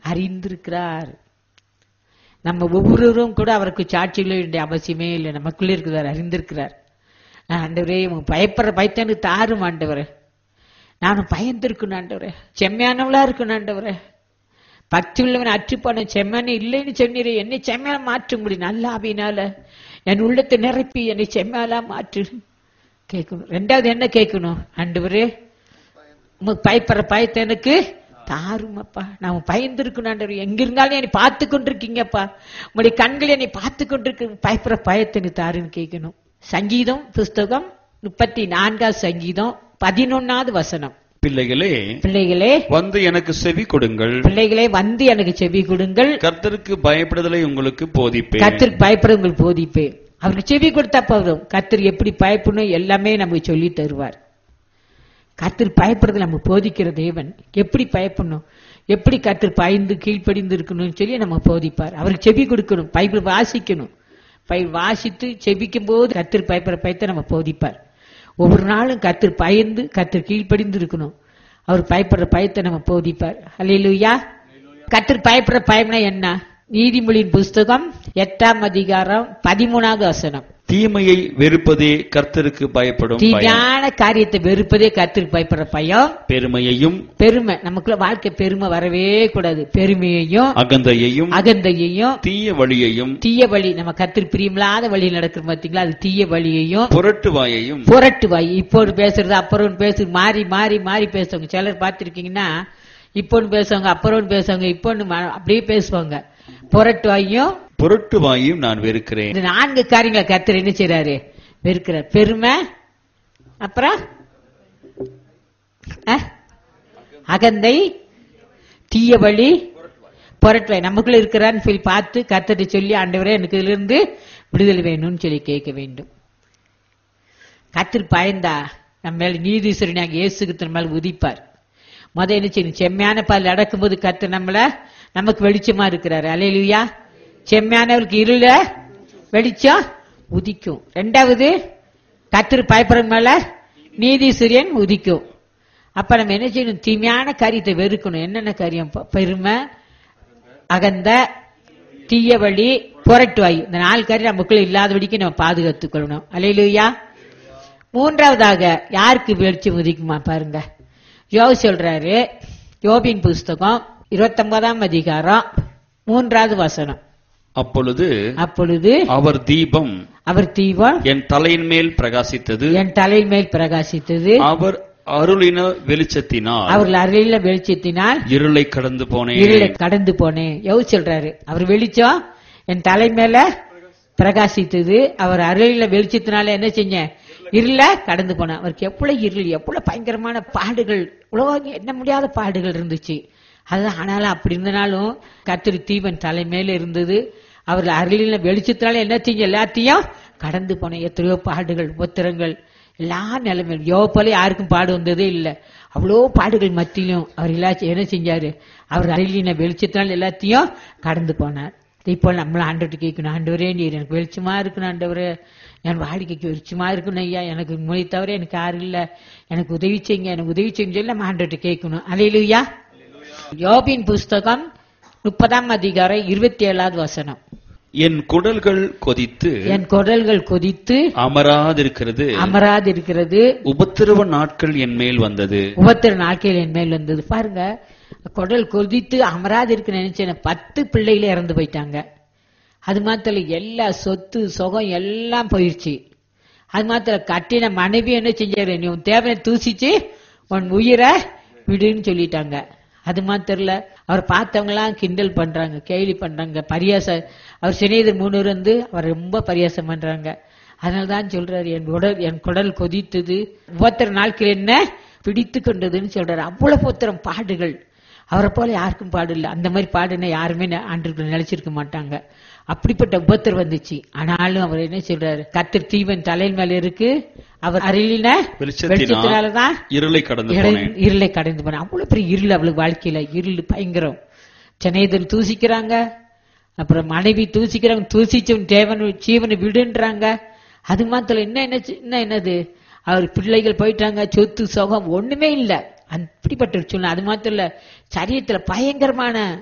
அறிந்திருக்கிறார் நம்ம ஒவ்வொருவரும் கூட அவருக்கு சாட்சியில் வேண்டிய அவசியமே இல்லை நமக்குள்ளே இருக்கிறார் அறிந்திருக்கிறார் நான் ஆண்டவரே உங்க பயப்படுற பயத்தனு தாரும் ஆண்டவரே நானும் பயந்திருக்கணும் ஆண்டவரே செம்மையானவளா இருக்கணும் ஆண்டவரே பக்தி உள்ளவன் அற்றுப்பான செம்மனே இல்லைன்னு சொன்னீரே என்னை செம்மையா மாற்ற முடியும் நல்ல ஆவினால என் உள்ளத்தை நிரப்பி என்னை செம்மையாலா மாற்று கேட்கணும் ரெண்டாவது என்ன கேட்கணும் ஆண்டவரே உமக்கு பயப்படுற பயத்தை எனக்கு தாருமப்பா நான் பயந்துருக்கணும் ஆண்டவர் எங்க இருந்தாலும் என்னை பார்த்து கொண்டிருக்கீங்கப்பா உங்களுடைய கண்கள் என்னை பார்த்து கொண்டிருக்கு பயப்படுற பயத்தை எனக்கு தாருன்னு கேட்கணும் சங்கீதம் புஸ்தகம் முப்பத்தி நான்காவது சங்கீதம் பதினொன்னாவது வசனம் பிள்ளைகளே பிள்ளைகளே வந்து எனக்கு செவி கொடுங்கள் பிள்ளைகளே வந்து எனக்கு செவி கொடுங்கள் கர்த்தருக்கு பயப்படுதலை உங்களுக்கு போதிப்பேன் கத்திற்கு பயப்பட உங்களுக்கு போதிப்பேன் அவருக்கு செவி கொடுத்தா போதும் கத்தர் எப்படி பயப்படணும் எல்லாமே நமக்கு சொல்லி தருவார் கத்தர் பயப்படுறது நம்ம போதிக்கிற தேவன் எப்படி பயப்படணும் எப்படி கத்தர் பயந்து கீழ்ப்படிந்து இருக்கணும்னு சொல்லி நம்ம போதிப்பார் அவருக்கு செவி கொடுக்கணும் பைபிள் வாசிக்கணும் பைபிள் வாசித்து செபிக்கும் போது கத்தர் பயப்படுற பயத்தை நம்ம போதிப்பார் ஒவ்வொரு நாளும் கத்தர் பயந்து கத்தர் கீழ்ப்படிந்து இருக்கணும் அவர் பயப்படுற பயத்தை நம்ம போதிப்பார் அல்லையா கத்தர் பயப்படுற பயம்னா என்ன நீதிமொழியின் புஸ்தகம் எட்டாம் அதிகாரம் பதிமூணாவது வசனம் தீமையை வெறுப்பதே கர்த்தருக்கு பயப்படும் பயம் தீமையான காரியத்தை வெறுப்பதே கத்திற்கு பயப்படுற பயம் பெருமையையும் பெருமை நமக்குள்ள வாழ்க்கை பெருமை வரவே கூடாது பெருமையையும் அகந்தையையும் அகந்தையையும் தீய வழியையும் தீய வழி நம்ம கத்திரி பிரியமில்லாத வழி நடக்கிற பாத்தீங்களா அது தீய வழியையும் புரட்டு வாயையும் புரட்டு வாய் இப்போ ஒன்று பேசுறது அப்புறம் ஒன்று பேசுறது மாறி மாறி மாறி பேசுவாங்க சிலர் பார்த்திருக்கீங்கன்னா இப்போ ஒன்று பேசுவாங்க அப்புறம் ஒன்று பேசுவாங்க இப்போ ஒன்று மா- அப்படியே பேசுவாங்க புரட்டு வாயும் புரட்டு வாயையும் நான் வெறுக்கிறேன் இந்த நான்கு காரியங்களை கத்தர் என்ன செய்றாரு வெறுக்கிறார் பெருமை அப்புறம் அஹ், அகந்தை தீய வழி புரட்டுவை நமக்குள்ள இருக்கிறான்னு சொல்லி பார்த்து கத்தரை சொல்லி ஆண்டவரே எனக்கு இதுல இருந்து விடுதலை வேணும்னு சொல்லி கேட்க வேண்டும் கத்திரி பயந்தா நம்ம மேல நீதீஸ்வரனாக இயேசுக்கு மேல உதிப்பார் முத என்ன செய்யணும் செம்மையான பால் அடக்கும்போது கத்து நம்மள நமக்கு வெளிச்சமா இருக்கிறாரு அலையிலுயா செம்மையானவருக்கு இருள வெளிச்சம் உதிக்கும் ரெண்டாவது கத்திரி பயப்படுற மேல நீதீஸ்வரியன் உதிக்கும் அப்ப நம்ம என்ன செய்யணும் தீமையான காரியத்தை வெறுக்கணும் என்னென்ன காரியம் ப- பெருமை அகந்த தீய வழி புரட்டுவாய் இந்த நாலு காரியம் நமக்குள்ள இல்லாதபடிக்கு நம்ம பாதுகாத்துக் கொள்ளணும் அலையிலுயா மூன்றாவதாக யாருக்கு வெளிச்சம் உதிக்குமா பாருங்க யோபு சொல்றாரு யோபின் புஸ்தகம் இருபத்தொன்பதாம் அதிகாரம் மூன்றாவது வசனம் அப்பொழுது அப்பொழுது அவர் தீபம் அவர் தீபம் என் தலையின் மேல் பிரகாசித்தது என் தலையின் மேல் பிரகாசித்தது அவர் அருளின வெளிச்சத்தினால் அவர்கள் அருளில வெளிச்சத்தினால் இருளை கடந்து போனேன் இருளை கடந்து போனேன் யோசி சொல்றாரு அவர் வெளிச்சம் என் தலை மேல பிரகாசித்தது அவர் அருளில வெளிச்சத்தினால என்ன செஞ்சேன் இருள கடந்து போனேன் அவருக்கு எவ்வளவு இருள் எவ்வளவு பயங்கரமான பாடுகள் உலகம் என்ன முடியாத பாடுகள் இருந்துச்சு அதுதான் ஆனாலும் அப்படி இருந்தனாலும் கத்திரி தீவன் தலை மேல இருந்தது அவர் அருளில வெளிச்சத்தினால என்ன செஞ்ச எல்லாத்தையும் கடந்து போனேன் எத்தனையோ பாடுகள் உத்திரங்கள் எல்லா நிலைமையும் யோ போல யாருக்கும் பாடு வந்ததே இல்லை அவ்வளோ பாடுகள் மத்தியிலும் அவர் எல்லாச்சும் என்ன செஞ்சாரு அவர் அருளின வெளிச்சத்தினால் எல்லாத்தையும் கடந்து போனார் இப்போ நம்மள ஆண்டவர்கிட்ட கேட்கணும் ஆண்டவரே நீர் எனக்கு வெளிச்சமா இருக்கணும் ஆண்டவரே என் வாழ்க்கைக்கு வெளிச்சமா இருக்கணும் ஐயா எனக்கு மொழி தவிர எனக்கு யாரும் இல்ல எனக்கு உதவி செய்யுங்க எனக்கு உதவி செய்யுங்க சொல்லி நம்ம ஆண்டவர்கிட்ட கேட்கணும் அலையிலுயா யோபின் புஸ்தகம் முப்பதாம் அதிகாரம் இருபத்தி ஏழாவது வசனம் என் குடல்கள் கொதித்து என் குரல்கள் கொதித்து அமராதிருக்கிறது அமராதிருக்கிறது உபத்திரவ நாட்கள் என் மேல் வந்தது உபத்திர நாட்கள் என் மேல் வந்தது பாருங்க குடல் கொதித்து அமராது இருக்கு நினைச்சேன் பத்து பிள்ளைகளே இறந்து போயிட்டாங்க அது மாத்திரம் இல்ல, எல்லா சொத்து சுகம் எல்லாம் போயிடுச்சு அது மாத்திரம் கட்டின மனைவி என்ன செஞ்சாரு நீ உன் தேவையை தூசிச்சு உன் உயிரை விடுன்னு சொல்லிட்டாங்க அது மாத்திரம் இல்ல அவர் பார்த்தவங்க எல்லாம் கிண்டல் பண்றாங்க கேலி பண்றாங்க பரியாச அவர் சிநேகிதர் மூணு பேர் வந்து அவர் ரொம்ப பரியாசம் பண்றாங்க அதனால தான் சொல்றாரு என் உடல் என் குடல் கொதித்தது உபத்திர நாட்கள் என்ன பிடித்து கொண்டதுன்னு சொல்றாரு அவ்வளவு உத்தரம் பாடுகள் அவரை போல யாருக்கும் பாடு இல்லை அந்த மாதிரி பாடுன யாருமே ஆண்டு நினைச்சிருக்க மாட்டாங்க அப்படிப்பட்ட உபத்திரம் வந்துச்சு ஆனாலும் அவர் என்ன சொல்றாரு கத்திர தீவன் தலையின் மேல இருக்கு அவர் அருளின வெளிச்சத்தினால் வெளிச்சத்தினாலதான் இருளை கடந்து இறை- போனேன் இருளை கடந்து போன அவ்வளவு பெரிய இருள் அவளுக்கு வாழ்க்கையில இருள் பயங்கரம் சென்னைதர் தூசிக்கிறாங்க அப்புறம் மனைவி தூசிக்கிறாங்க தூசிச்சவன் தேவன் ஜீவனை விடுன்றாங்க அது மாத்திரம் என்ன என்ன என்ன என்னது அவர் பிள்ளைகள் போயிட்டாங்க சொத்து சுகம் ஒண்ணுமே இல்ல அப்படிப்பட்ட ஒரு சூழ்நிலை அது மாத்திரம் இல்ல சரீரத்துல பயங்கரமான